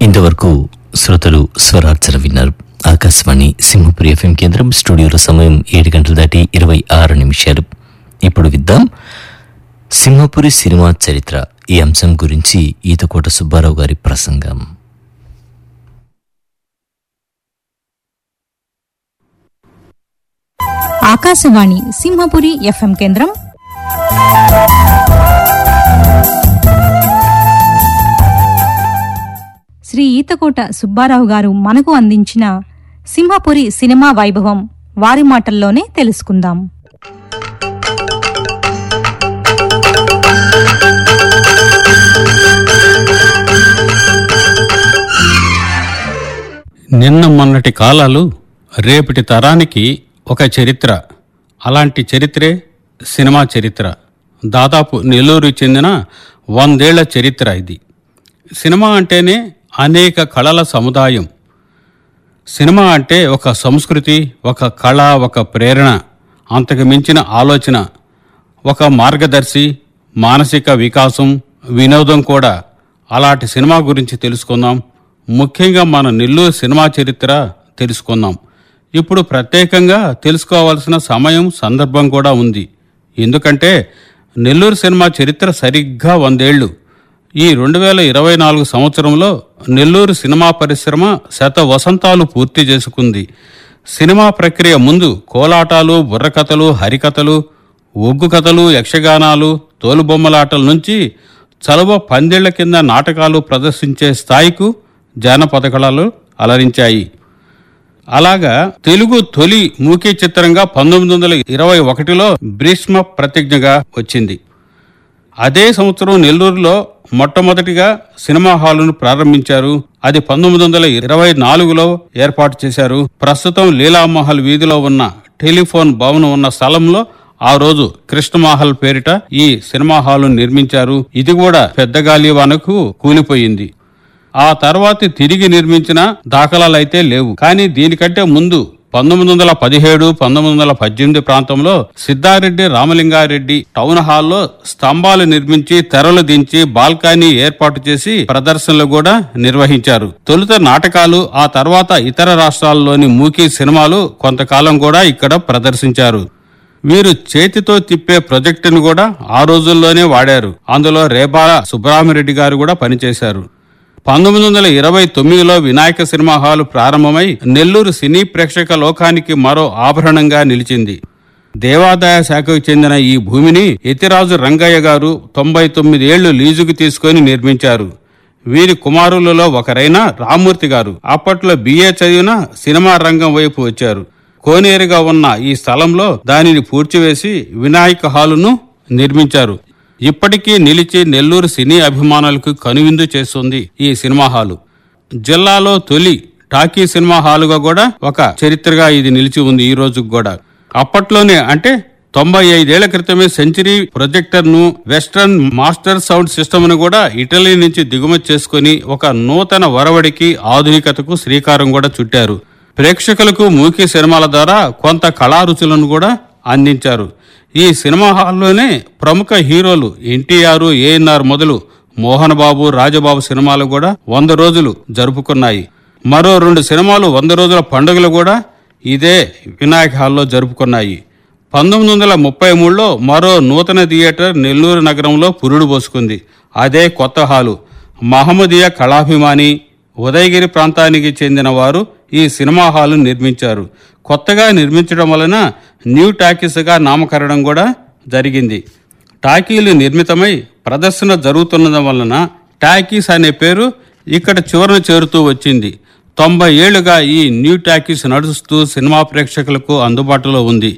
ఇంతవరకు శ్రోతలు స్వరార్చన విన్నారు ఆకాశవాణి సింహపురి ఎఫ్ఎం కేంద్రం స్టూడియోలో సమయం ఏడు గంటలు దాటి ఇరవై ఆరు నిమిషాలు ఇప్పుడు విద్దాం సింహపురి సినిమా చరిత్ర ఈ అంశం గురించి ఈతకోట సుబ్బారావు గారి ప్రసంగం ఆకాశవాణి సింహపురి ఎఫ్ఎం కేంద్రం శ్రీ ఈతకోట సుబ్బారావు గారు మనకు అందించిన సింహపురి సినిమా వైభవం వారి మాటల్లోనే తెలుసుకుందాం నిన్న మొన్నటి కాలాలు రేపటి తరానికి ఒక చరిత్ర అలాంటి చరిత్రే సినిమా చరిత్ర దాదాపు నెల్లూరు చెందిన వందేళ్ల చరిత్ర ఇది సినిమా అంటేనే అనేక కళల సముదాయం సినిమా అంటే ఒక సంస్కృతి ఒక కళ ఒక ప్రేరణ అంతకు మించిన ఆలోచన ఒక మార్గదర్శి మానసిక వికాసం వినోదం కూడా అలాంటి సినిమా గురించి తెలుసుకుందాం ముఖ్యంగా మన నెల్లూరు సినిమా చరిత్ర తెలుసుకుందాం ఇప్పుడు ప్రత్యేకంగా తెలుసుకోవాల్సిన సమయం సందర్భం కూడా ఉంది ఎందుకంటే నెల్లూరు సినిమా చరిత్ర సరిగ్గా వందేళ్లు ఈ రెండు వేల ఇరవై నాలుగు సంవత్సరంలో నెల్లూరు సినిమా పరిశ్రమ శత వసంతాలు పూర్తి చేసుకుంది సినిమా ప్రక్రియ ముందు కోలాటాలు బుర్రకథలు హరికథలు ఒగ్గు కథలు యక్షగానాలు తోలుబొమ్మలాటల నుంచి చలువ పందేళ్ల కింద నాటకాలు ప్రదర్శించే స్థాయికు జానపద కళలు అలరించాయి అలాగా తెలుగు తొలి మూకీ చిత్రంగా పంతొమ్మిది వందల ఇరవై ఒకటిలో భీష్మ ప్రతిజ్ఞగా వచ్చింది అదే సంవత్సరం నెల్లూరులో మొట్టమొదటిగా సినిమా హాలును ప్రారంభించారు అది పంతొమ్మిది వందల ఇరవై నాలుగులో ఏర్పాటు చేశారు ప్రస్తుతం లీలామహల్ వీధిలో ఉన్న టెలిఫోన్ భవనం ఉన్న స్థలంలో ఆ రోజు కృష్ణమహల్ పేరిట ఈ సినిమా హాలు నిర్మించారు ఇది కూడా పెద్ద గాలివానకు కూలిపోయింది ఆ తర్వాత తిరిగి నిర్మించిన దాఖలాలైతే లేవు కానీ దీనికంటే ముందు పంతొమ్మిది వందల పదిహేడు పంతొమ్మిది వందల పద్దెనిమిది ప్రాంతంలో సిద్ధారెడ్డి రామలింగారెడ్డి టౌన్ హాల్లో స్తంభాలు నిర్మించి తెరలు దించి బాల్కనీ ఏర్పాటు చేసి ప్రదర్శనలు కూడా నిర్వహించారు తొలుత నాటకాలు ఆ తర్వాత ఇతర రాష్ట్రాల్లోని మూకీ సినిమాలు కొంతకాలం కూడా ఇక్కడ ప్రదర్శించారు వీరు చేతితో తిప్పే ప్రాజెక్టును కూడా ఆ రోజుల్లోనే వాడారు అందులో రేబాల సుబ్బరామిరెడ్డి గారు కూడా పనిచేశారు పంతొమ్మిది వందల ఇరవై తొమ్మిదిలో వినాయక సినిమా హాలు ప్రారంభమై నెల్లూరు సినీ ప్రేక్షక లోకానికి మరో ఆభరణంగా నిలిచింది దేవాదాయ శాఖకు చెందిన ఈ భూమిని ఎతిరాజు రంగయ్య గారు తొంభై తొమ్మిది ఏళ్లు లీజుకు తీసుకొని నిర్మించారు వీరి కుమారులలో ఒకరైన రామ్మూర్తి గారు అప్పట్లో బిఏ చదివిన సినిమా రంగం వైపు వచ్చారు కోనేరుగా ఉన్న ఈ స్థలంలో దానిని పూడ్చివేసి వినాయక హాలును నిర్మించారు ఇప్పటికీ నిలిచి నెల్లూరు సినీ అభిమానులకు కనువిందు చేస్తుంది ఈ సినిమా హాలు జిల్లాలో తొలి టాకీ సినిమా హాలుగా కూడా ఒక చరిత్రగా ఇది నిలిచి ఉంది ఈ రోజుకు కూడా అప్పట్లోనే అంటే తొంభై ఐదేళ్ల క్రితమే సెంచరీ ప్రొజెక్టర్ ను వెస్ట్రన్ మాస్టర్ సౌండ్ సిస్టమ్ ను కూడా ఇటలీ నుంచి దిగుమతి చేసుకుని ఒక నూతన వరవడికి ఆధునికతకు శ్రీకారం కూడా చుట్టారు ప్రేక్షకులకు మూకీ సినిమాల ద్వారా కొంత కళారుచులను కూడా అందించారు ఈ సినిమా హాల్లోనే ప్రముఖ హీరోలు ఎన్టీఆర్ ఏఎన్ఆర్ మొదలు మోహన్ బాబు రాజబాబు సినిమాలు కూడా వంద రోజులు జరుపుకున్నాయి మరో రెండు సినిమాలు వంద రోజుల పండుగలు కూడా ఇదే వినాయక హాల్లో జరుపుకున్నాయి పంతొమ్మిది వందల ముప్పై మూడులో మరో నూతన థియేటర్ నెల్లూరు నగరంలో పురుడు పోసుకుంది అదే కొత్త హాలు మహమ్మదీయ కళాభిమాని ఉదయగిరి ప్రాంతానికి చెందిన వారు ఈ సినిమా హాలు నిర్మించారు కొత్తగా నిర్మించడం వలన న్యూ టాకీస్గా నామకరణం కూడా జరిగింది టాకీలు నిర్మితమై ప్రదర్శన జరుగుతున్నడం వలన టాకీస్ అనే పేరు ఇక్కడ చివరన చేరుతూ వచ్చింది తొంభై ఏళ్లుగా ఈ న్యూ టాకీస్ నడుస్తూ సినిమా ప్రేక్షకులకు అందుబాటులో ఉంది